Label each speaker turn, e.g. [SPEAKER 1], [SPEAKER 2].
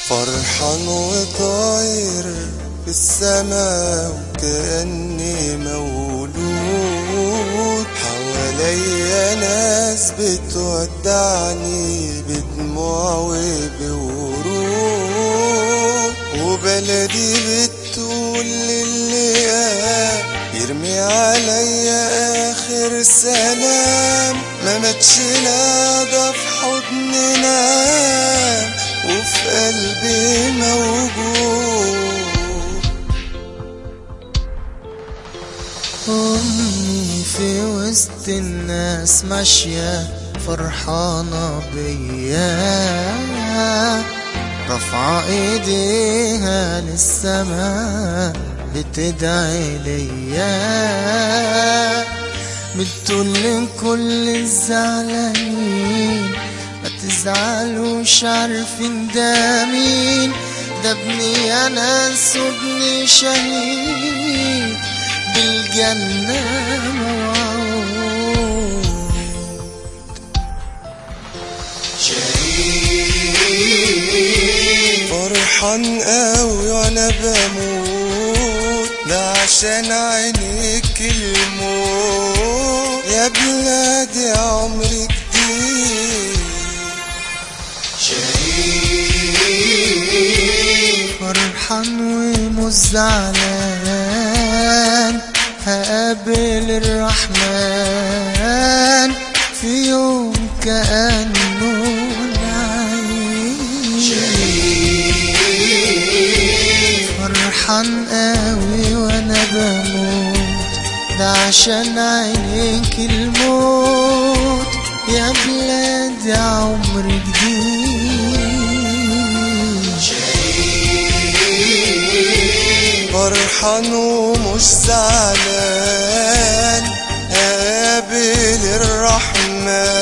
[SPEAKER 1] فرحان وطاير في السماء وكأني مولود حواليا ناس بتودعني بدموع وبورود وبلدي بتقول للي يرمي عليا آخر سلام ما ماتش لا ده في حضننا وفي قلبي موجود
[SPEAKER 2] أمي في وسط الناس ماشية فرحانة بيا رافعة ايديها للسماء بتدعي ليا بتقول لكل الزعلانين ما تزعلوش عارفين ده مين ده ابني انا وابني شهيد بالجنة موعود
[SPEAKER 1] فرحان قوي وانا بموت ده عشان عينيك الموت يا بلادي عمري جديد
[SPEAKER 2] فرحان ومش زعلان هقابل الرحمن في يوم كأنه نعيش فرحان قوي وانا بموت ده عشان عينيك الموت يا بلادي عمر جديد
[SPEAKER 1] فرحان ومش زعلان قابل الرحمن